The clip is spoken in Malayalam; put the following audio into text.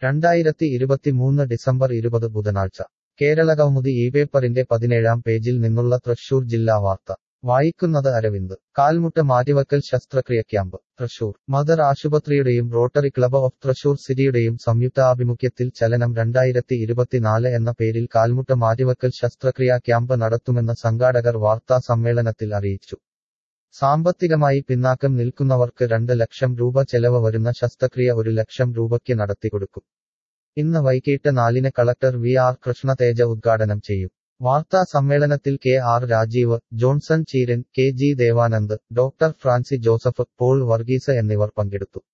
രണ്ടായിരത്തി ഇരുപത്തിമൂന്ന് ഡിസംബർ ഇരുപത് ബുധനാഴ്ച കേരളകൗമുദി ഈ പേപ്പറിന്റെ പതിനേഴാം പേജിൽ നിന്നുള്ള തൃശൂർ ജില്ലാ വാർത്ത വായിക്കുന്നത് അരവിന്ദ് കാൽമുട്ട് മാറ്റിവക്കൽ ശസ്ത്രക്രിയ ക്യാമ്പ് തൃശൂർ മദർ ആശുപത്രിയുടെയും റോട്ടറി ക്ലബ് ഓഫ് തൃശൂർ സിറ്റിയുടെയും സംയുക്താഭിമുഖ്യത്തിൽ ചലനം രണ്ടായിരത്തി ഇരുപത്തിനാല് എന്ന പേരിൽ കാൽമുട്ട് മാറ്റിവക്കൽ ശസ്ത്രക്രിയാ ക്യാമ്പ് നടത്തുമെന്ന് സംഘാടകർ വാർത്താ സമ്മേളനത്തിൽ അറിയിച്ചു സാമ്പത്തികമായി പിന്നാക്കം നിൽക്കുന്നവർക്ക് രണ്ട് ലക്ഷം രൂപ ചെലവ് വരുന്ന ശസ്ത്രക്രിയ ഒരു ലക്ഷം രൂപയ്ക്ക് നടത്തിക്കൊടുക്കും ഇന്ന് വൈകിട്ട് നാലിന് കളക്ടർ വി ആർ കൃഷ്ണതേജ ഉദ്ഘാടനം ചെയ്യും വാർത്താ സമ്മേളനത്തിൽ K R Rajeev Johnson Cheeran K G Devanand doctor Francy Joseph Paul Varghese എന്നിവർ പങ്കെടുത്തു